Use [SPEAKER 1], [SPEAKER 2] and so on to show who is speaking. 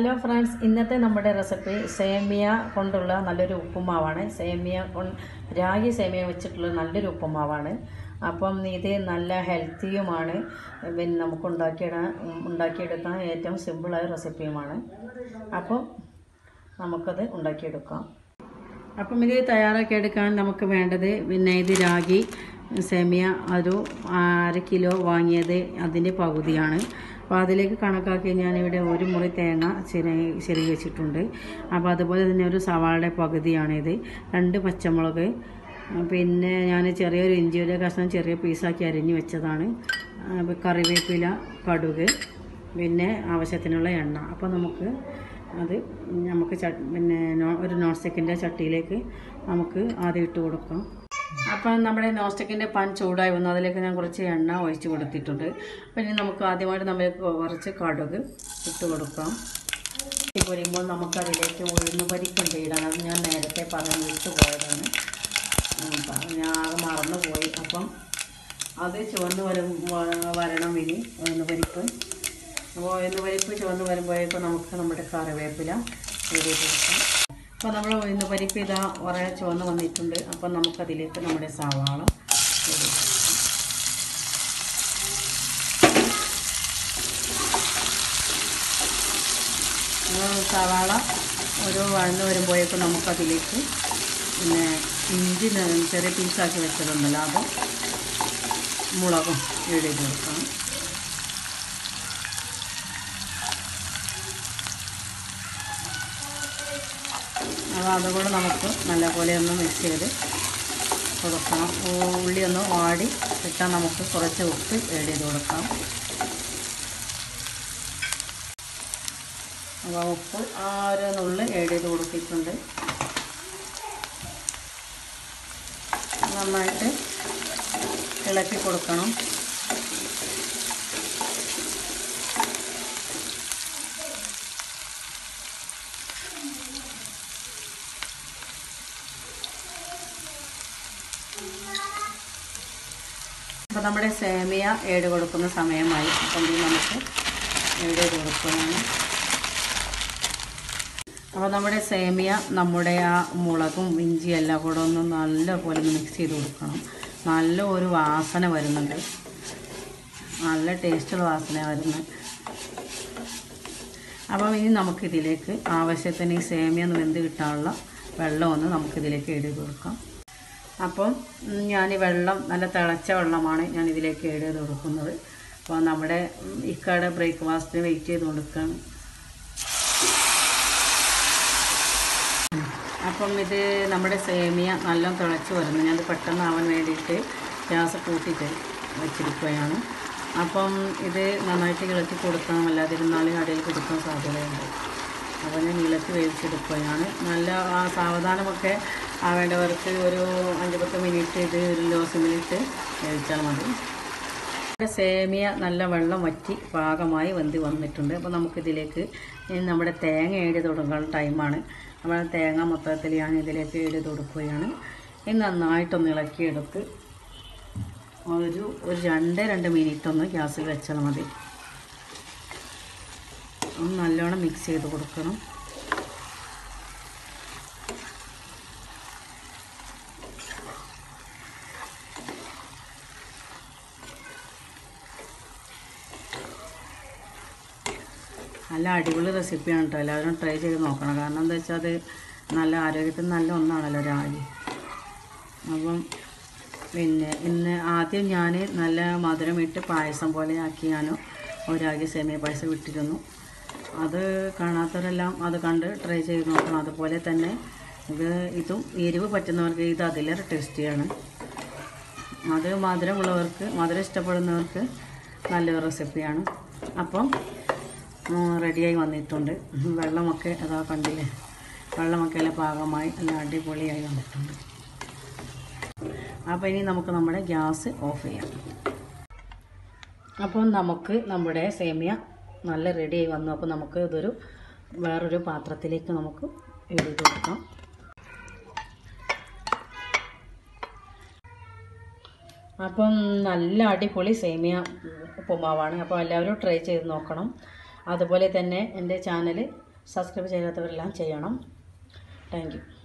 [SPEAKER 1] Hello friends ഇന്നത്തെ നമ്മുടെ recipe സേമിയ കൊണ്ടുള്ള നല്ലൊരു ഉപ്പുമാവാണ് സേമിയ കൊണ്ട് രാഗി സേമിയ വെച്ചിട്ടുള്ള നല്ലൊരു ഉപ്പുമാവാണ് അപ്പം ഇത് നല്ല ഹെൽത്തിയുമാണ് പിന്നെ നമുക്ക് ഉണ്ടാക്കിയിടാൻ ഉണ്ടാക്കിയെടുക്കാൻ ഏറ്റവും സിമ്പിളായ റെസിപ്പിയുമാണ് അപ്പം നമുക്കത് ഉണ്ടാക്കിയെടുക്കാം അപ്പം ഇത് തയ്യാറാക്കി എടുക്കാൻ നമുക്ക് വേണ്ടത് പിന്നെ ഇത് രാഗി സേമിയ ഒരു അര കിലോ വാങ്ങിയത് അതിൻ്റെ പകുതിയാണ് അപ്പോൾ അതിലേക്ക് കണക്കാക്കി ഞാനിവിടെ ഒരു മുറി തേങ്ങ ചിര ചിരകി വെച്ചിട്ടുണ്ട് അപ്പോൾ അതുപോലെ തന്നെ ഒരു സവാളയുടെ പകുതിയാണിത് രണ്ട് പച്ചമുളക് പിന്നെ ഞാൻ ചെറിയൊരു ഇഞ്ചിയുടെ കഷ്ണം ചെറിയ പീസാക്കി അരിഞ്ഞ് വെച്ചതാണ് അപ്പോൾ കറിവേപ്പില കടുക് പിന്നെ ആവശ്യത്തിനുള്ള എണ്ണ അപ്പോൾ നമുക്ക് അത് നമുക്ക് ച പിന്നെ നോ- ഒരു നോൺ സ്റ്റിക്കിൻ്റെ ചട്ടിയിലേക്ക് നമുക്ക് ആദ്യം ഇട്ട് കൊടുക്കാം അപ്പം നമ്മുടെ നോൺ സ്റ്റിക്കിൻ്റെ പാൻ ചൂടായി വന്നു അതിലേക്ക് ഞാൻ കുറച്ച് എണ്ണ ഒഴിച്ച് കൊടുത്തിട്ടുണ്ട് അപ്പം ഇനി നമുക്ക് ആദ്യമായിട്ട് നമുക്ക് കുറച്ച് കടുക് ഇട്ട് കൊടുക്കാം ഈ പൊരിയുമ്പോൾ നമുക്കതിലേക്ക് ഉഴുന്ന് പരിപ്പുണ്ട് ഇടാൻ അത് ഞാൻ നേരത്തെ പറഞ്ഞു വിട്ടു പോയതാണ് ഉം, അപ്പം ഞാൻ ആകെ മറന്നുപോയി അപ്പം അത് ചുവന്ന് വരും വ- വരണം ഇനി ഉഴുന്ന് പരിപ്പ് അപ്പോൾ ഉഴുന്ന് പരിപ്പ് ചുവന്ന് വരുമ്പോഴേക്കും നമുക്ക് നമ്മുടെ കറിവേപ്പില ഇട്ട് കൊടുക്കാം അപ്പോൾ നമ്മൾ ഉഴുന്ന് പരിപ്പ് ഇതാ കുറേ ചുവന്ന് വന്നിട്ടുണ്ട് അപ്പം നമുക്കതിലേക്ക് നമ്മുടെ സവാള ഇട്ട് കൊടുക്കാം. അപ്പോൾ സവാള ഒരു വഴന്ന് വരുമ്പോഴേക്കും നമുക്കതിലേക്ക് പിന്നെ ഇഞ്ചി ന- ചെറിയ പീസാക്കി വെച്ചതുണ്ടല്ലോ അത് മുളകും ഇടയിൽ കൊടുക്കണം അപ്പോൾ അതുകൂടെ നമുക്ക് നല്ലപോലെ ഒന്ന് മിക്സ് ചെയ്ത് കൊടുക്കണം ഉള്ളി ഒന്ന് വാടി ഇട്ടാൽ നമുക്ക് കുറച്ച് ഉപ്പ് ആഡ് ചെയ്ത് കൊടുക്കാം അപ്പോൾ ഉപ്പ് ആ ഒരു നുള്ളി ആഡ് ചെയ്ത് കൊടുത്തിട്ടുണ്ട് നന്നായിട്ട് ഇളക്കി കൊടുക്കണം അപ്പോൾ നമ്മുടെ സേമിയ ഏട് കൊടുക്കുന്ന സമയമായി അപ്പം ഇത് നമുക്ക് ഏട് ചെയ്ത് കൊടുക്കുകയാണ് അപ്പോൾ നമ്മുടെ സേമിയ നമ്മുടെ ആ മുളകും ഇഞ്ചിയും എല്ലാം കൂടെ ഒന്ന് നല്ലപോലെ ഒന്ന് മിക്സ് ചെയ്ത് കൊടുക്കണം നല്ല ഒരു വാസന വരുന്നുണ്ട് നല്ല ടേസ്റ്റുള്ള വാസന വരുന്നത് അപ്പം ഇനി നമുക്കിതിലേക്ക് ആവശ്യത്തിന് ഈ സേമിയ ഒന്ന് വെന്ത് കിട്ടാനുള്ള വെള്ളം ഒന്ന് നമുക്കിതിലേക്ക് എഴുതി കൊടുക്കാം അപ്പം ഉം, ഞാൻ ഈ വെള്ളം നല്ല തിളച്ച വെള്ളമാണ് ഞാൻ ഇതിലേക്ക് ഏഡ് ചെയ്ത് കൊടുക്കുന്നത് അപ്പോൾ നമ്മുടെ ഉം, ഇക്കയുടെ ബ്രേക്ക്ഫാസ്റ്റിന് വെയിറ്റ് ചെയ്ത് കൊടുക്കുകയാണ് അപ്പം ഇത് നമ്മുടെ സേമിയ നല്ല തിളച്ച് വരുന്നു ഞാനത് പെട്ടെന്ന് ആവാൻ വേണ്ടിയിട്ട് ഗ്യാസ് കൂട്ടിയിട്ട് വെച്ചിരിക്കുകയാണ് അപ്പം ഇത് നന്നായിട്ട് ഇളക്കി കൊടുക്കണം അല്ലാതിരുന്നാലും അടിയിൽ കൊടുക്കാൻ സാധ്യതയുണ്ട് അപ്പോൾ ഞാൻ ഇളക്കി വേവിച്ചെടുക്കുകയാണ് നല്ല ആ സാവധാനമൊക്കെ ആവേണ്ടവർക്ക് ഒരു അഞ്ച് പത്ത് മിനിറ്റ് ഇത് ഒരു ലോ സിമിലിട്ട് വേവിച്ചാൽ മതി ഇവിടെ സേമിയ നല്ല വെള്ളം വറ്റി പാകമായി വെന്ത് വന്നിട്ടുണ്ട് അപ്പോൾ നമുക്കിതിലേക്ക് ഇനി നമ്മുടെ തേങ്ങ ഏടി തുടങ്ങാൻ ടൈമാണ് നമ്മൾ തേങ്ങ മൊത്തത്തിൽ ഞാൻ ഇതിലേക്ക് ഏടി കൊടുക്കുകയാണ് ഇനി നന്നായിട്ടൊന്ന് ഇളക്കിയെടുത്ത് ഒരു ഒരു രണ്ട് രണ്ട് മിനിറ്റ് ഒന്ന് ഗ്യാസിൽ വെച്ചാൽ മതി ഒന്ന് നല്ലോണം മിക്സ് ചെയ്ത് കൊടുക്കണം നല്ല അടിപൊളി റെസിപ്പിയാണ് കേട്ടോ എല്ലാവരും ട്രൈ ചെയ്ത് നോക്കണം കാരണം എന്താ വെച്ചാൽ അത് നല്ല ആരോഗ്യത്തിന് നല്ല ഒന്നാണല്ലോ രാഗി അപ്പം പിന്നെ ഇന്ന് ആദ്യം ഞാൻ നല്ല മധുരം ഇട്ട് പായസം പോലെ ആക്കി ഞാൻ ഒരു രാഗി സേമിയ പായസം ഇട്ടിരുന്നു അത് കാണാത്തവരെല്ലാം അത് കണ്ട് ട്രൈ ചെയ്ത് നോക്കണം അതുപോലെ തന്നെ ഇത് ഇതും എരിവ് പറ്റുന്നവർക്ക് ഇത് അതിലേറെ ടേസ്റ്റിയാണ് അത് മധുരമുള്ളവർക്ക് മധുരം ഇഷ്ടപ്പെടുന്നവർക്ക് നല്ലൊരു റെസിപ്പിയാണ് അപ്പം റെഡിയായി വന്നിട്ടുണ്ട് വെള്ളമൊക്കെ അതാ കണ്ടില്ലേ വെള്ളമൊക്കെ എല്ലാം പാകമായി എല്ലാം അടിപൊളിയായി വന്നിട്ടുണ്ട് അപ്പോൾ ഇനി നമുക്ക് നമ്മുടെ ഗ്യാസ് ഓഫ് ചെയ്യാം അപ്പം നമുക്ക് നമ്മുടെ സേമിയ നല്ല റെഡിയായി വന്നു അപ്പോൾ നമുക്ക് ഇതൊരു വേറൊരു പാത്രത്തിലേക്ക് നമുക്ക് എഴുതി കൊടുക്കാം അപ്പം നല്ല അടിപൊളി സേമിയ ഉപ്പുമാവാണ് അപ്പോൾ എല്ലാവരും ട്രൈ ചെയ്ത് നോക്കണം അതുപോലെ തന്നെ എൻ്റെ ചാനൽ സബ്സ്ക്രൈബ് ചെയ്യാത്തവരെല്ലാം ചെയ്യണം താങ്ക് യു